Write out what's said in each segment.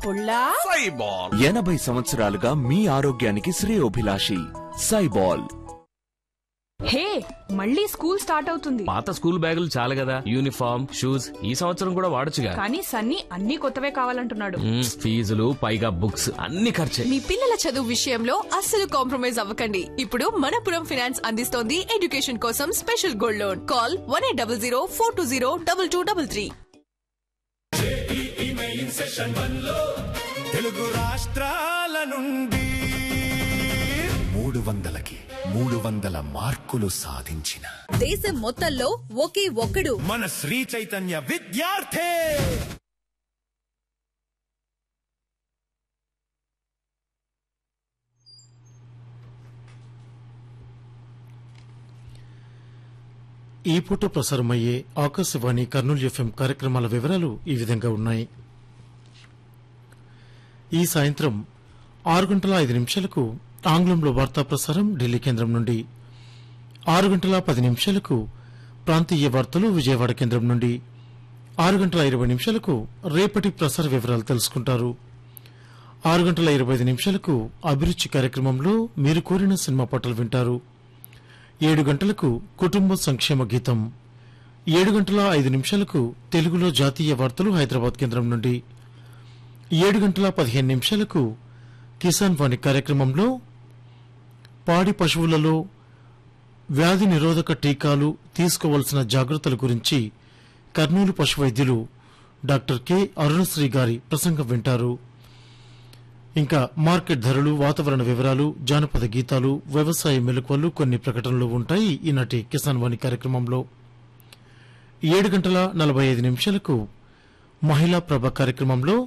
పుల్లా సైబాల్ ఎనభై సంవత్సరాలుగా మీ ఆరోగ్యానికి శ్రేయోభిలాషి సైబాల్ హే మళ్ళీ స్కూల్ స్టార్ట్ అవుతుంది పాత స్కూల్ బ్యాగులు చాలు కదా యూనిఫామ్ షూస్ ఈ సంవత్సరం కూడా వాడొచ్చుగా కానీ సన్నీ అన్ని కొత్తవే కావాలంటున్నాడు మ్మ్, ఫీజులు పైగా బుక్స్ అన్ని ఖర్చే మీ పిల్లల చదువు విషయంలో అస్సలు కాంప్రమైజ్ అవ్వకండి ఇప్పుడు మనపురం ఫైనాన్స్ అందిస్తోంది ఎడ్యుకేషన్ కోసం special gold loan call one eight double zero four two zero double two double three Telugu రాష్ట్రాల నుండి మూడు వందలకి మూడు వందల మార్కులు సాధించిన దేశం మొత్తంలో ఒకే ఒక్కడు మన శ్రీ చైతన్య విద్యార్థి ఈ పూట ప్రసారమయ్యే ఆకాశవాణి కర్నూలు ఎఫ్ఎం కార్యక్రమాల వివరాలు ఈ విధంగా ఉన్నాయి ఈ సాయంత్రం ఆరు గంటల ఐదు నిమిషాలకు ఆంగ్లంలో వార్తా ప్రసారం ఢిల్లీ కేంద్రం నుండి ఆరు గంటల పది నిమిషాలకు ప్రాంతీయ వార్తలు విజయవాడ కేంద్రం నుండి ఆరు గంటల ఇరవై నిమిషాలకు రేపటి ప్రసార వివరాలు తెలుసుకుంటారు ఆరు గంటల ఇరవై ఐదు నిమిషాలకు అభిరుచి కార్యక్రమంలో మీరు కోరిన సినిమా పాటలు వింటారు ఏడు గంటలకు కుటుంబ సంక్షేమ గీతం ఏడు గంటల ఐదు నిమిషాలకు తెలుగులో జాతీయ వార్తలు హైదరాబాద్ కేంద్రం నుండి ఏడు గంటల పదిహేను నిమిషాలకు కిసాన్ వాణి కార్యక్రమంలో పాడి పశువులలో వ్యాధి నిరోధక టీకాలు తీసుకోవాల్సిన జాగ్రత్తల గురించి కర్నూలు పశు వైద్యులు డాక్టర్ కె అరుణశ్రీ గారి ప్రసంగం వింటారు ఇంకా మార్కెట్ ధరలు వాతావరణ వివరాలు జానపద గీతాలు వ్యవసాయ మెలకువలు కొన్ని ప్రకటనలు ఉంటాయి ఈనాటి కిసాన్ వాణి కార్యక్రమంలో ఏడు గంటల నలభై ఐదు నిమిషాలకు మహిళా ప్రభ కార్యక్రమంలో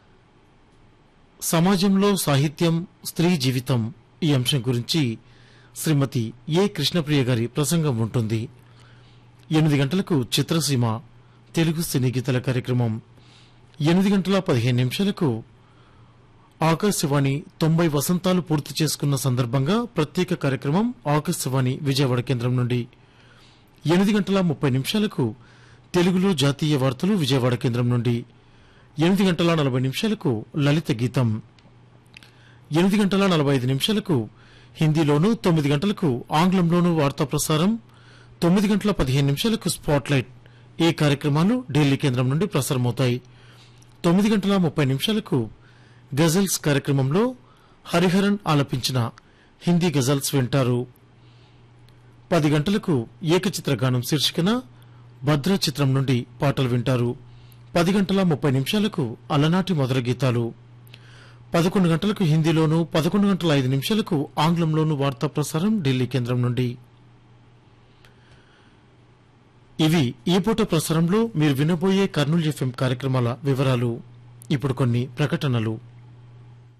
సమాజంలో సాహిత్యం స్త్రీ జీవితం ఈ అంశం గురించి శ్రీమతి ఏ కృష్ణప్రియ గారి ప్రసంగం ఉంటుంది ఎనిమిది గంటలకు చిత్రసీమ తెలుగు సినీ గీతల కార్యక్రమం ఎనిమిది గంటల పదిహేను నిమిషాలకు ఆకాశవాణి తొంభై వసంతాలు పూర్తి చేసుకున్న సందర్భంగా ప్రత్యేక కార్యక్రమం ఆకాశవాణి విజయవాడ కేంద్రం నుండి ఎనిమిది గంటల ముప్పై నిమిషాలకు తెలుగులో జాతీయ వార్తలు విజయవాడ కేంద్రం నుండి ఎనిమిది గంటల నలభై నిమిషాలకు లలిత గీతం ఎనిమిది గంటల నలభై ఐదు నిమిషాలకు హిందీలోను తొమ్మిది గంటలకు ఆంగ్లంలోను వార్తా ప్రసారం తొమ్మిది గంటల పదిహేను నిమిషాలకు స్పాట్లైట్ ఈ కార్యక్రమాలు ఢిల్లీ కేంద్రం నుండి ప్రసారమవుతాయి తొమ్మిది గంటల ముప్పై నిమిషాలకు గజల్స్ కార్యక్రమంలో హరిహరన్ ఆలపించిన హిందీ గజల్స్ వింటారు పది గంటలకు ఏకచిత్ర గానం శీర్షికన భద్ర చిత్రం నుండి పాటలు వింటారు పది గంటల ముప్పై నిమిషాలకు అలనాటి మొదల గీతాలు పదకొండు గంటలకు హిందీలోను పదకొండు గంటల ఐదు నిమిషాలకు ఆంగ్లంలోను వార్తా ప్రసారం ఢిల్లీ కేంద్రం నుండి ఇవి ఈ పూట ప్రసారంలో మీరు వినబోయే కర్నూలు ఎఫ్ఎం కార్యక్రమాల వివరాలు ఇప్పుడు కొన్ని ప్రకటనలు